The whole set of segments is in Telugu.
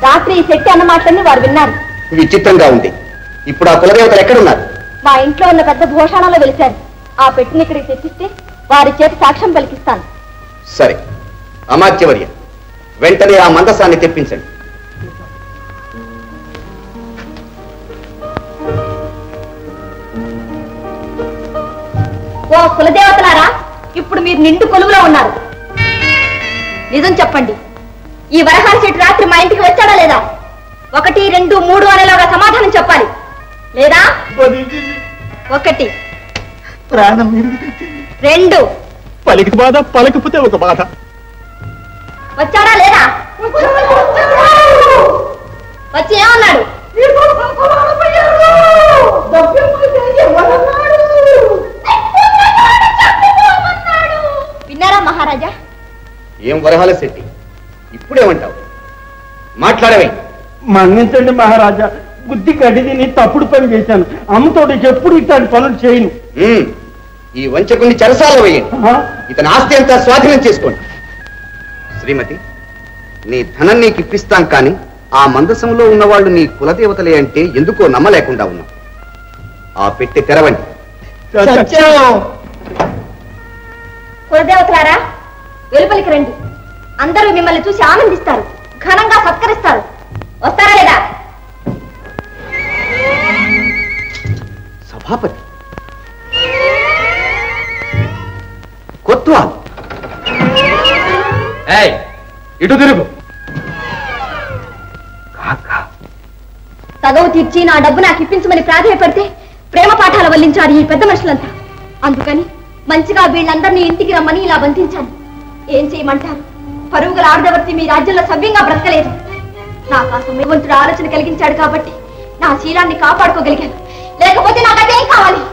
రాత్రి ఈ శెట్టి అన్న మాటలన్నీ వారు విన్నారు విచిత్రంగా ఉంది ఇప్పుడు ఆ కులదేవతలు ఎక్కడున్నారు మా ఇంట్లో ఉన్న పెద్ద భూషణాల్లో వెలిశారు ఆ పెట్టిన ఇక్కడికి తెచ్చిస్తే వారి చేతి సాక్ష్యం పలికిస్తాను సరే అమాత్యవర్య వెంటనే ఆ మందసాన్ని తెప్పించండి ఓ కులదేవతలారా ఇప్పుడు మీరు నిండు కొలువులో ఉన్నారు నిజం చెప్పండి ఈ వరహాల చెట్టు రాత్రి మా ఇంటికి వచ్చాడా లేదా ఒకటి రెండు మూడు అనేలాగా సమాధానం చెప్పాలి లేదా ఒకటి ప్రాణం రెండు పలికి బాధ పలకపోతే ఒక బాధ వచ్చాడా లేదా వచ్చి ఏమన్నాడు విన్నారా మహారాజా ఏం వరహాల శెట్టి ఇప్పుడేమంటావు మాట్లాడవే మన్నించండి మహారాజా బుద్ధి గడ్డి తిని తప్పుడు పని చేశాను అమ్మతోటి ఎప్పుడు ఇట్లాంటి పనులు చేయను ఉమ్, ఈ వంచకుని చెరసాల వేయండి ఇతని ఆస్తి అంతా స్వాధీనం చేసుకోండి శ్రీమతి నీ ధనం నీకు ఇప్పిస్తాం కానీ ఆ మందసంలో ఉన్నవాళ్ళు నీ కులదేవతలే అంటే ఎందుకో నమ్మలేకుండా ఉన్నాం ఆ పెట్టి తెరవండి కులదేవతలారా వెలుపలికి రండి అందరూ మిమ్మల్ని చూసి ఆనందిస్తారు ఘనంగా సత్కరిస్తారు వస్తారా లేదా సభాపతి కొత్వాల్ ఇటు తిరుగు తగవు తీర్చి నా డబ్బు నాకు ఇప్పించమని ప్రాధాయపడితే ప్రేమ పాఠాలు వల్లించారు ఈ పెద్ద మనుషులంతా అందుకని మంచిగా వీళ్ళందరినీ ఇంటికి రమ్మని ఇలా బంధించాను ఏం చేయమంటారు పరుగుల ఆడదవర్తి మీ రాజ్యంలో సవ్యంగా బ్రతకలేదు నాకు ఆ సమయవంతుడు ఆలోచన కలిగించాడు కాబట్టి నా శీలాన్ని కాపాడుకోగలిగాను లేకపోతే నాకు అదేం కావాలి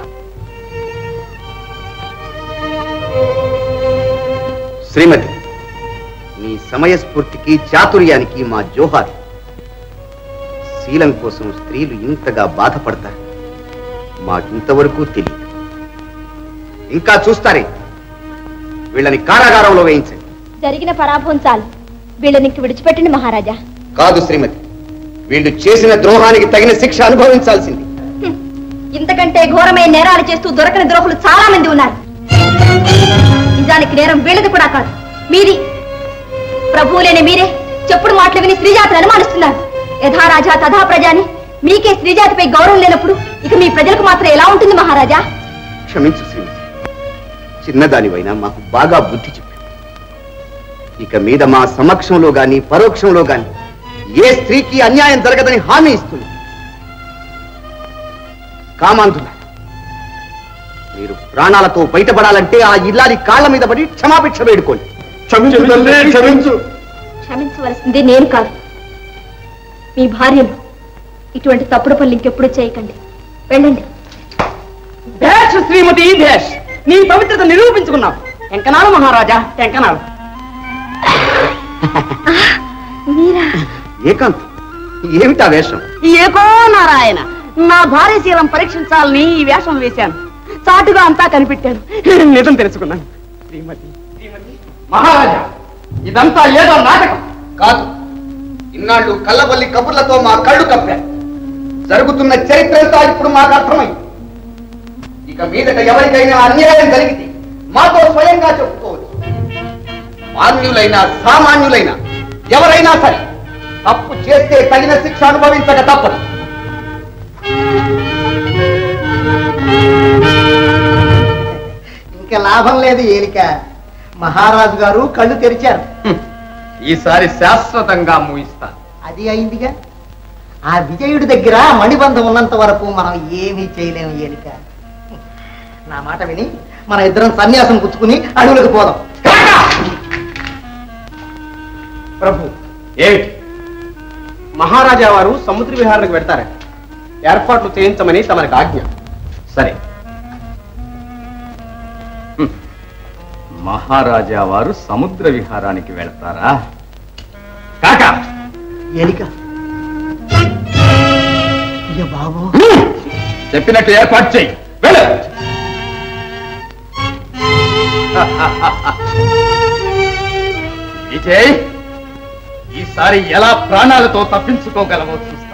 శ్రీమతి నీ సమయస్ఫూర్తికి చాతుర్యానికి మా జోహార్ శీలం కోసం స్త్రీలు ఇంతగా బాధపడతారు మాకింతవరకు తెలియదు ఇంకా చూస్తారే వీళ్ళని కారాగారంలో వేయించండి జరిగిన పరాభవం చాలు వీళ్ళని ఇంక విడిచిపెట్టండి మహారాజా కాదు శ్రీమతి వీళ్ళు చేసిన ద్రోహానికి తగిన శిక్ష అనుభవించాల్సింది హ్మ్. ఇంతకంటే ఘోరమైన నేరాలు చేస్తూ దొరకని ద్రోహులు చాలా మంది ఉన్నారు నిజానికి నేరం వీళ్ళది కూడా కాదు మీది ప్రభువు లేని మీరే చెప్పుడు మాటలు విని స్త్రీజాతిని అనుమానిస్తున్నారు యథా రాజా తథా ప్రజాని మీకే స్త్రీజాతిపై గౌరవం లేనప్పుడు ఇక మీ ప్రజలకు మాత్రం ఎలా ఉంటుంది మహారాజా క్షమించు శ్రీమతి చిన్నదానివైనా మాకు బాగా బుద్ధి చెప్పు ఇక మీద మా సమక్షంలో గాని పరోక్షంలో గాని ఏ స్త్రీకి అన్యాయం జరగదని హామీ ఇస్తుంది కామాంధుల మీరు ప్రాణాలతో బయటపడాలంటే ఆ ఇల్లాలి కాళ్ళ మీద పడి క్షమాభిక్ష వేడుకోండి క్షమించు తల్లి క్షమించు క్షమించవలసింది నేను కాదు మీ భార్యను ఇటువంటి తప్పుడు పనులు ఇంకెప్పుడు చేయకండి వెళ్ళండి భేష్ శ్రీమతి భేష్ నీ పవిత్రత నిరూపించుకున్నావు ఎంకనాలు మహారాజా ఎంకనాలు మీరా ఏకాంత్ ఏమిటా వేషం ఏకో నారాయణ నా భార్య శీలం పరీక్షించాలని ఈ వేషం వేశాను చాటుగా అంతా కనిపెట్టాను నిజం తెలుసుకున్నాను శ్రీమతి శ్రీమతి మహారాజా ఇదంతా ఏదో నాటకం కాదు ఇన్నాళ్ళు కళ్ళబల్లి కబుర్లతో మా కళ్ళు కప్పారు జరుగుతున్న చరిత్రంతా ఇప్పుడు మాకు అర్థమైంది ఇక మీదట ఎవరికైనా అన్యాయం జరిగితే మాతో స్వయంగా చెప్పుకోవచ్చు మాన్యులైనా సామాన్యులైనా ఎవరైనా సరే తప్పు చేస్తే తగిన శిక్ష అనుభవించక తప్పదు ఇంకా లాభం లేదు ఏలిక మహారాజు గారు కళ్ళు తెరిచారు ఈసారి శాశ్వతంగా ముగిస్తా అది అయిందిగా ఆ విజయుడి దగ్గర మణిబంధం ఉన్నంత వరకు మనం ఏమీ చేయలేము ఏలిక నా మాట విని మన ఇద్దరం సన్యాసం పుచ్చుకుని అడవులకు పోదాం ప్రభు ఏమిటి మహారాజా వారు సముద్ర విహారానికి పెడతారా ఏర్పాట్లు చేయించమని తమరికి ఆజ్ఞ సరే మహారాజా వారు సముద్ర విహారానికి వెళతారా కాకా ఏలిక అయ్య బాబు చెప్పినట్టు ఏర్పాటు చేయి వెళ్ళు విజయ్ ఈసారి ఎలా ప్రాణాలతో తప్పించుకోగలవో చూస్తాను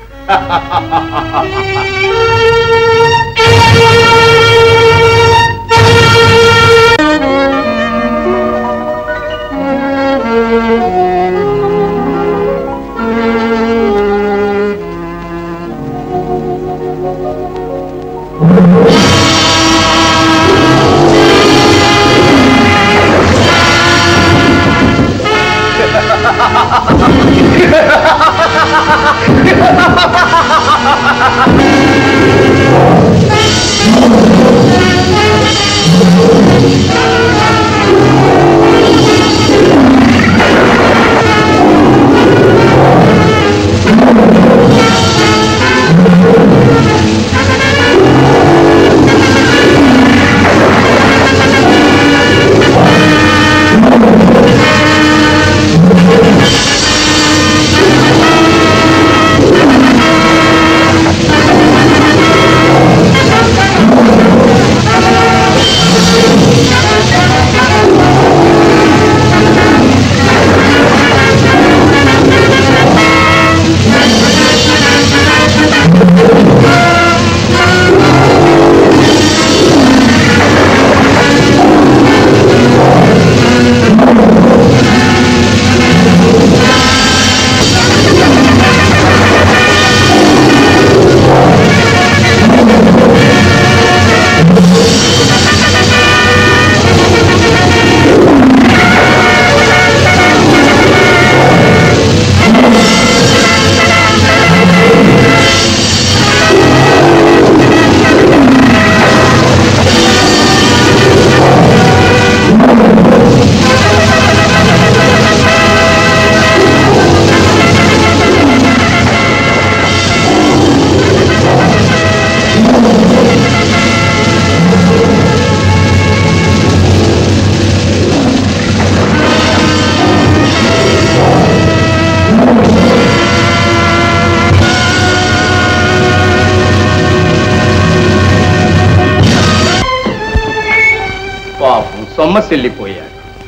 పాపం సొమ్మసిల్లిపోయాడు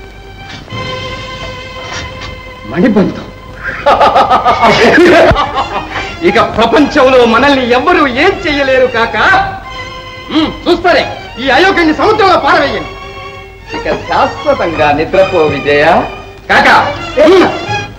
మణిబంధం ఇక ప్రపంచంలో మనల్ని ఎవ్వరూ ఏం చెయ్యలేరు కాక ఉమ్, చూస్తారే ఈ అయోగ్యాన్ని సముద్రంలో పారవేయండి ఇక శాశ్వతంగా నిద్రపో విజయ కాక ఉమ్.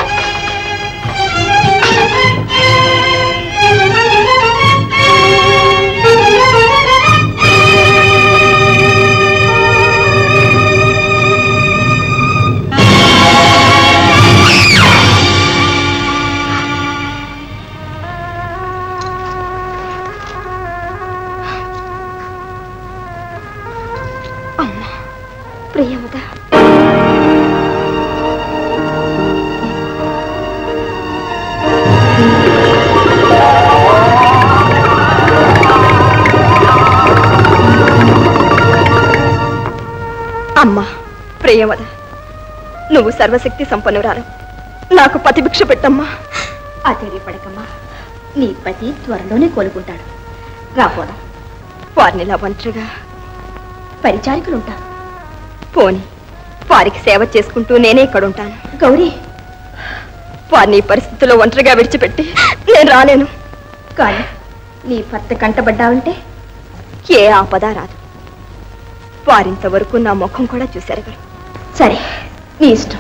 ప్రియమద అమ్మా ప్రియమద నువ్వు సర్వశక్తి సంపన్నురాలు నాకు పతిభిక్ష పెట్టమ్మా ఆశ్చర్యపడకమ్మా నీ పతి త్వరలోనే కోలుకుంటాడు రాపోదా వారినిలా ఒంటరిగా పరిచారికులుంటారు పోని వారికి సేవ చేసుకుంటూ నేనే ఇక్కడ ఉంటాను గౌరీ వారిని ఈ పరిస్థితిలో ఒంటరిగా విడిచిపెట్టి నేను రాలేను కానీ నీ భర్త కంటబడ్డావంటే ఏ ఆపద రాదు వారింతవరకు నా ముఖం కూడా చూశారు సరే నీ ఇష్టం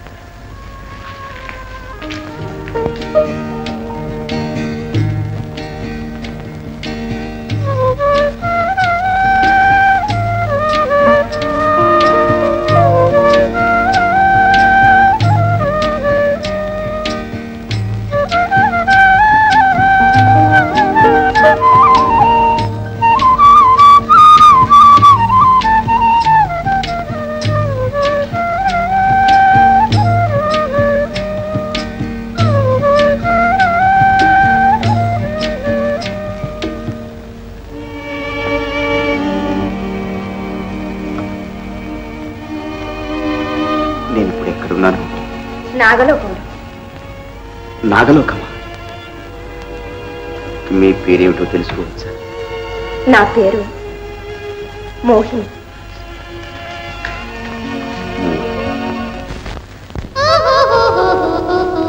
నేను ఇప్పుడు ఎక్కడున్నాను నాగలోకంలో నాగలోకమా మీ పేరేమిటో తెలుసుకోవచ్చా నా పేరు మోహిని Oh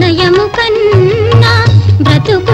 ప్రణయము కన్నా బ్రతుకు